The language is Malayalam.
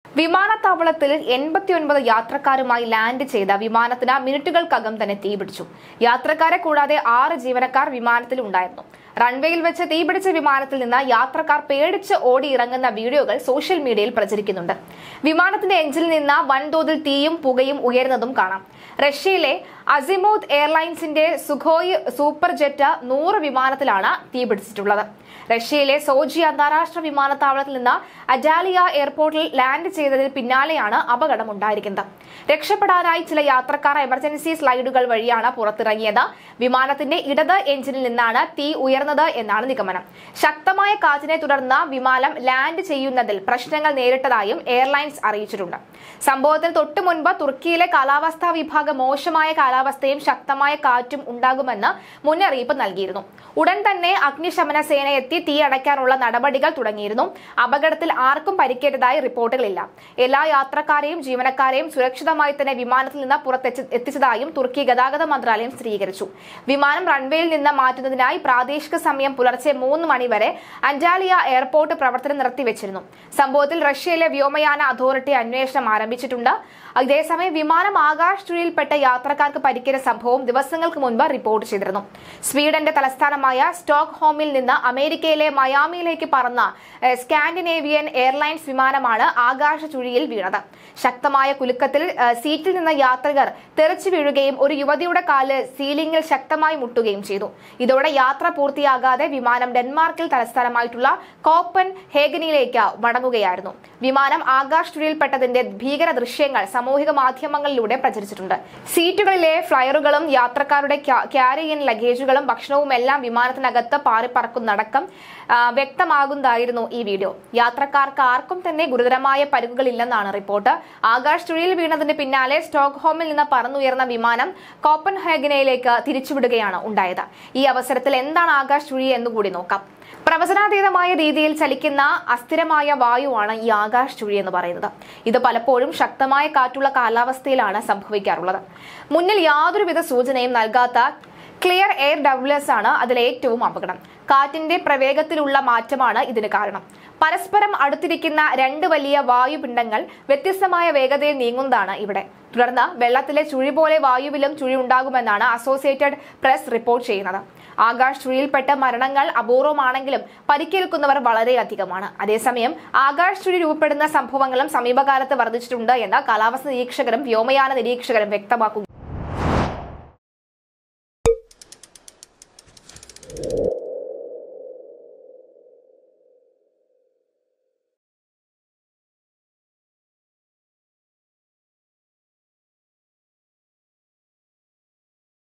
വിമാനത്താവളത്തിൽ എൺപത്തിയൊൻപത് യാത്രക്കാരുമായി ലാൻഡ് ചെയ്ത വിമാനത്തിന് മിനിറ്റുകൾക്കകം തന്നെ തീപിടിച്ചു യാത്രക്കാരെ കൂടാതെ ആറ് ജീവനക്കാർ വിമാനത്തിൽ ഉണ്ടായിരുന്നു റൺവേയിൽ വെച്ച് തീപിടിച്ച വിമാനത്തിൽ നിന്ന് യാത്രക്കാർ പേടിച്ച് ഓടിയിറങ്ങുന്ന വീഡിയോകൾ സോഷ്യൽ മീഡിയയിൽ പ്രചരിക്കുന്നുണ്ട് വിമാനത്തിന്റെ എഞ്ചിനിൽ നിന്ന് വൻതോതിൽ തീയും പുകയും ഉയരുന്നതും കാണാം റഷ്യയിലെ അസിമോത് എയർലൈൻസിന്റെ സുഖോയ് സൂപ്പർ ജെറ്റ് നൂറ് വിമാനത്തിലാണ് തീപിടിച്ചിട്ടുള്ളത് റഷ്യയിലെ സോജി അന്താരാഷ്ട്ര വിമാനത്താവളത്തിൽ നിന്ന് അജാലിയ എയർപോർട്ടിൽ ലാൻഡ് ചെയ്തതിന് പിന്നാലെയാണ് അപകടം ഉണ്ടായിരിക്കുന്നത് രക്ഷപ്പെടാനായി ചില യാത്രക്കാർ എമർജൻസി സ്ലൈഡുകൾ വഴിയാണ് പുറത്തിറങ്ങിയത് വിമാനത്തിന്റെ ഇടത് എഞ്ചിനിൽ നിന്നാണ് തീ ഉയർന്നത് എന്നാണ് നിഗമനം ശക്തമായ കാറ്റിനെ തുടർന്ന് വിമാനം ലാൻഡ് ചെയ്യുന്നതിൽ പ്രശ്നങ്ങൾ നേരിട്ടതായും എയർലൈൻസ് അറിയിച്ചിട്ടുണ്ട് സംഭവത്തിന് തൊട്ടു മുൻപ് തുർക്കിയിലെ കാലാവസ്ഥാ വിഭാഗം മോശമായ കാലാവസ്ഥയും ശക്തമായ കാറ്റും ഉണ്ടാകുമെന്ന് മുന്നറിയിപ്പ് നൽകിയിരുന്നു ഉടൻ തന്നെ അഗ്നിശമന സേന എത്തി തീ അടയ്ക്കാനുള്ള നടപടികൾ തുടങ്ങിയിരുന്നു അപകടത്തിൽ ആർക്കും പരിക്കേറ്റതായി റിപ്പോർട്ടുകളില്ല എല്ലാ യാത്രക്കാരെയും ജീവനക്കാരെയും സുരക്ഷിതമായി തന്നെ വിമാനത്തിൽ നിന്ന് പുറത്തെത്തി എത്തിച്ചതായും തുർക്കി ഗതാഗത മന്ത്രാലയം സ്ഥിരീകരിച്ചു വിമാനം റൺവേയിൽ നിന്ന് മാറ്റുന്നതിനായി പ്രാദേശിക സമയം പുലർച്ചെ മൂന്ന് മണിവരെ അന്റാലിയ എയർപോർട്ട് പ്രവർത്തനം നിർത്തിവെച്ചിരുന്നു സംഭവത്തിൽ റഷ്യയിലെ വ്യോമയാന അതോറിറ്റി അന്വേഷണം ആരംഭിച്ചിട്ടുണ്ട് അതേസമയം വിമാനം ആകാശചുഴിയിൽപ്പെട്ട യാത്രക്കാർക്ക് പരിക്കേറ്റ സംഭവം ദിവസങ്ങൾക്ക് മുൻപ് റിപ്പോർട്ട് ചെയ്തിരുന്നു സ്വീഡന്റെ തലസ്ഥാനമായ സ്റ്റോക്ക് ഹോമിൽ നിന്ന് അമേരിക്കയിലെ മയാമിയിലേക്ക് പറന്ന ഏഹ്, സ്കാൻഡിനേവിയൻ എയർലൈൻസ് വിമാനമാണ് ആകാശ ചുഴിയിൽ വീണത് ശക്തമായ കുലുക്കത്തിൽ ഏഹ്, സീറ്റിൽ നിന്ന യാത്രികർ തെറിച്ചു വീഴുകയും ഒരു യുവതിയുടെ കാല് സീലിംഗിൽ ശക്തമായി മുട്ടുകയും ചെയ്തു ഇതോടെ യാത്ര പൂർത്തിയാകാതെ വിമാനം ഡെൻമാർക്കിൽ തലസ്ഥാനമായിട്ടുള്ള കോപ്പൻ ഹേഗനിലേക്ക് മടങ്ങുകയായിരുന്നു വിമാനം ആകാശ് ചുഴിയിൽപ്പെട്ടതിന്റെ ഭീകര ദൃശ്യങ്ങൾ സാമൂഹിക മാധ്യമങ്ങളിലൂടെ പ്രചരിച്ചിട്ടുണ്ട് സീറ്റുകളിലെ ഫ്ലയറുകളും യാത്രക്കാരുടെ ക്യാരി ഇൻ ലഗേജുകളും ഭക്ഷണവും എല്ലാം വിമാനത്തിനകത്ത് പാറിപ്പറക്കുന്നടക്കം ആ, വ്യക്തമാകുന്നതായിരുന്നു ഈ വീഡിയോ യാത്രക്കാർക്ക് ആർക്കും തന്നെ ഗുരുതരമായ പരിക്കുകളില്ലെന്നാണ് റിപ്പോർട്ട് ആകാശ് ചുഴിയിൽ വീണതിന് പിന്നാലെ സ്റ്റോക്ക്ഹോമിൽ നിന്ന് പറന്നുയർന്ന വിമാനം കോപ്പൻ ഹേഗനയിലേക്ക് തിരിച്ചുവിടുകയാണ് ഉണ്ടായത് ഈ അവസരത്തിൽ എന്താണ് ആകാശ് ചുഴി എന്നുകൂടി നോക്കാം പ്രവചനാതീതമായ രീതിയിൽ ചലിക്കുന്ന അസ്ഥിരമായ വായുവാണ് ഈ ആകാശ് ചുഴി എന്ന് പറയുന്നത് ഇത് പലപ്പോഴും ശക്തമായ കാറ്റുള്ള കാലാവസ്ഥയിലാണ് സംഭവിക്കാറുള്ളത് മുന്നിൽ യാതൊരുവിധ സൂചനയും നൽകാത്ത ക്ലിയർ എയർ ഡബ്ല്യൂഎസ് ആണ് അതിൽ ഏറ്റവും അപകടം കാറ്റിന്റെ പ്രവേഗത്തിലുള്ള മാറ്റമാണ് ഇതിന് കാരണം പരസ്പരം അടുത്തിരിക്കുന്ന രണ്ട് വലിയ വായുപിണ്ഡങ്ങൾ വ്യത്യസ്തമായ വേഗതയിൽ നീങ്ങുന്നതാണ് ഇവിടെ തുടർന്ന് വെള്ളത്തിലെ ചുഴി പോലെ വായുവിലും ചുഴി ഉണ്ടാകുമെന്നാണ് അസോസിയേറ്റഡ് പ്രസ് റിപ്പോർട്ട് ചെയ്യുന്നത് ആകാശ് ചുഴിയിൽപ്പെട്ട മരണങ്ങൾ അപൂർവമാണെങ്കിലും പരിക്കേൽക്കുന്നവർ വളരെയധികമാണ് അതേസമയം ആകാശ് ചുഴി രൂപപ്പെടുന്ന സംഭവങ്ങളും സമീപകാലത്ത് വർദ്ധിച്ചിട്ടുണ്ട് എന്ന് കാലാവസ്ഥ നിരീക്ഷകരും വ്യോമയാന നിരീക്ഷകരും വ്യക്തമാക്കുന്നു